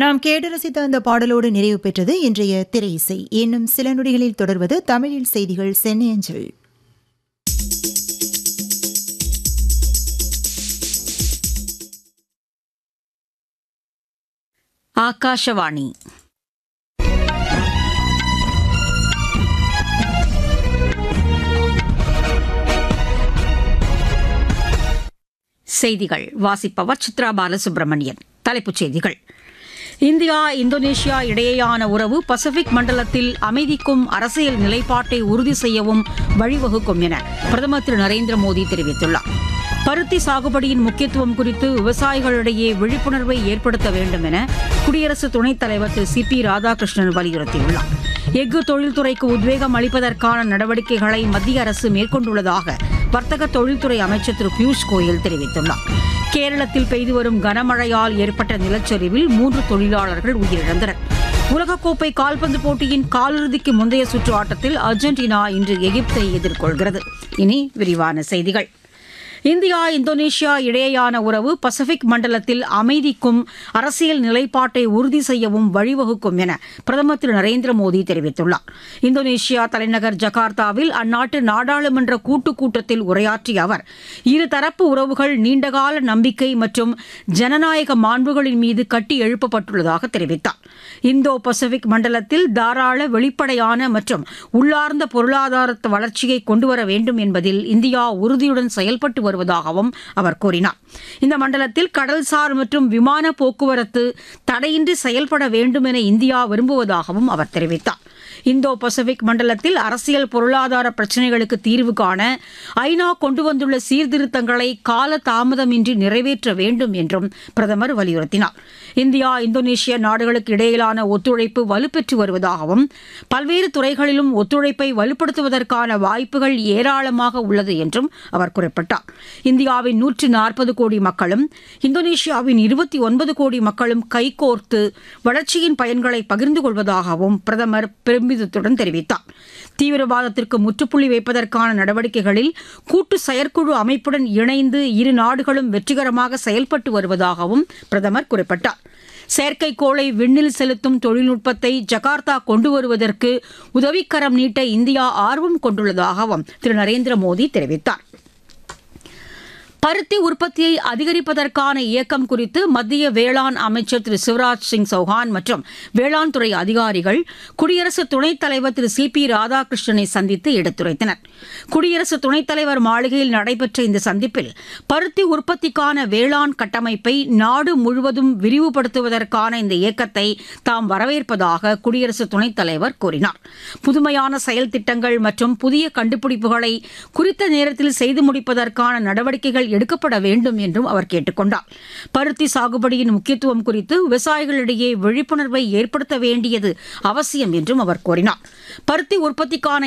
நாம் கேட்டு ரசித்த அந்த பாடலோடு நிறைவு பெற்றது இன்றைய திரை இசை இன்னும் சில நொடிகளில் தொடர்வது தமிழில் செய்திகள் சென்னை அஞ்சல் ஆகாஷவாணி செய்திகள் வாசிப்பவர் சித்ரா பாலசுப்ரமணியன் தலைப்புச் செய்திகள் இந்தியா இந்தோனேஷியா இடையேயான உறவு பசிபிக் மண்டலத்தில் அமைதிக்கும் அரசியல் நிலைப்பாட்டை உறுதி செய்யவும் வழிவகுக்கும் என பிரதமர் திரு நரேந்திர மோடி தெரிவித்துள்ளார் பருத்தி சாகுபடியின் முக்கியத்துவம் குறித்து விவசாயிகளிடையே விழிப்புணர்வை ஏற்படுத்த வேண்டும் என குடியரசு துணைத் தலைவர் திரு சி பி ராதாகிருஷ்ணன் வலியுறுத்தியுள்ளார் எஃகு தொழில்துறைக்கு உத்வேகம் அளிப்பதற்கான நடவடிக்கைகளை மத்திய அரசு மேற்கொண்டுள்ளதாக வர்த்தக தொழில்துறை அமைச்சர் திரு பியூஷ் கோயல் தெரிவித்துள்ளார் கேரளத்தில் பெய்து வரும் கனமழையால் ஏற்பட்ட நிலச்சரிவில் மூன்று தொழிலாளர்கள் உயிரிழந்தனர் உலகக்கோப்பை கால்பந்து போட்டியின் காலிறுதிக்கு முந்தைய சுற்று ஆட்டத்தில் அர்ஜென்டினா இன்று எகிப்தை எதிர்கொள்கிறது இனி விரிவான செய்திகள் இந்தியா இந்தோனேஷியா இடையேயான உறவு பசிபிக் மண்டலத்தில் அமைதிக்கும் அரசியல் நிலைப்பாட்டை உறுதி செய்யவும் வழிவகுக்கும் என பிரதமர் திரு நரேந்திர மோடி தெரிவித்துள்ளார் இந்தோனேஷியா தலைநகர் ஜகார்த்தாவில் அந்நாட்டு நாடாளுமன்ற கூட்டுக் கூட்டத்தில் உரையாற்றிய அவர் இருதரப்பு உறவுகள் நீண்டகால நம்பிக்கை மற்றும் ஜனநாயக மாண்புகளின் மீது கட்டி எழுப்பப்பட்டுள்ளதாக தெரிவித்தார் இந்தோ பசிபிக் மண்டலத்தில் தாராள வெளிப்படையான மற்றும் உள்ளார்ந்த பொருளாதார வளர்ச்சியை கொண்டுவர வேண்டும் என்பதில் இந்தியா உறுதியுடன் செயல்பட்டு வருவதாகவும் அவர் கூறினார் இந்த மண்டலத்தில் கடல்சார் மற்றும் விமான போக்குவரத்து தடையின்றி செயல்பட வேண்டும் என இந்தியா விரும்புவதாகவும் அவர் தெரிவித்தார் இந்தோ பசிபிக் மண்டலத்தில் அரசியல் பொருளாதார பிரச்சினைகளுக்கு தீர்வு காண ஐநா கொண்டு வந்துள்ள சீர்திருத்தங்களை கால தாமதமின்றி நிறைவேற்ற வேண்டும் என்றும் பிரதமர் வலியுறுத்தினார் இந்தியா இந்தோனேஷிய நாடுகளுக்கு இடையிலான ஒத்துழைப்பு வலுப்பெற்று வருவதாகவும் பல்வேறு துறைகளிலும் ஒத்துழைப்பை வலுப்படுத்துவதற்கான வாய்ப்புகள் ஏராளமாக உள்ளது என்றும் அவர் குறிப்பிட்டார் இந்தியாவின் நூற்று நாற்பது கோடி மக்களும் இந்தோனேஷியாவின் இருபத்தி ஒன்பது கோடி மக்களும் கைகோர்த்து வளர்ச்சியின் பயன்களை பகிர்ந்து கொள்வதாகவும் பிரதமர் பெருமிதத்துடன் தெரிவித்தார் தீவிரவாதத்திற்கு முற்றுப்புள்ளி வைப்பதற்கான நடவடிக்கைகளில் கூட்டு செயற்குழு அமைப்புடன் இணைந்து இரு நாடுகளும் வெற்றிகரமாக செயல்பட்டு வருவதாகவும் பிரதமர் குறிப்பிட்டார் செயற்கைக்கோளை விண்ணில் செலுத்தும் தொழில்நுட்பத்தை ஜகார்த்தா கொண்டு வருவதற்கு உதவிக்கரம் நீட்ட இந்தியா ஆர்வம் கொண்டுள்ளதாகவும் திரு நரேந்திர மோடி தெரிவித்தார் பருத்தி உற்பத்தியை அதிகரிப்பதற்கான இயக்கம் குறித்து மத்திய வேளாண் அமைச்சர் திரு சிவராஜ் சிங் சௌஹான் மற்றும் வேளாண் துறை அதிகாரிகள் குடியரசு துணைத் தலைவர் திரு சி பி ராதாகிருஷ்ணனை சந்தித்து எடுத்துரைத்தனர் குடியரசு துணைத் தலைவர் மாளிகையில் நடைபெற்ற இந்த சந்திப்பில் பருத்தி உற்பத்திக்கான வேளாண் கட்டமைப்பை நாடு முழுவதும் விரிவுபடுத்துவதற்கான இந்த இயக்கத்தை தாம் வரவேற்பதாக குடியரசு துணைத் தலைவர் கூறினார் புதுமையான செயல் திட்டங்கள் மற்றும் புதிய கண்டுபிடிப்புகளை குறித்த நேரத்தில் செய்து முடிப்பதற்கான நடவடிக்கைகள் எடுக்கப்பட வேண்டும் என்றும் அவர் கேட்டுக் கொண்டார் பருத்தி சாகுபடியின் முக்கியத்துவம் குறித்து விவசாயிகளிடையே விழிப்புணர்வை ஏற்படுத்த வேண்டியது அவசியம் என்றும் அவர் கூறினார் பருத்தி உற்பத்திக்கான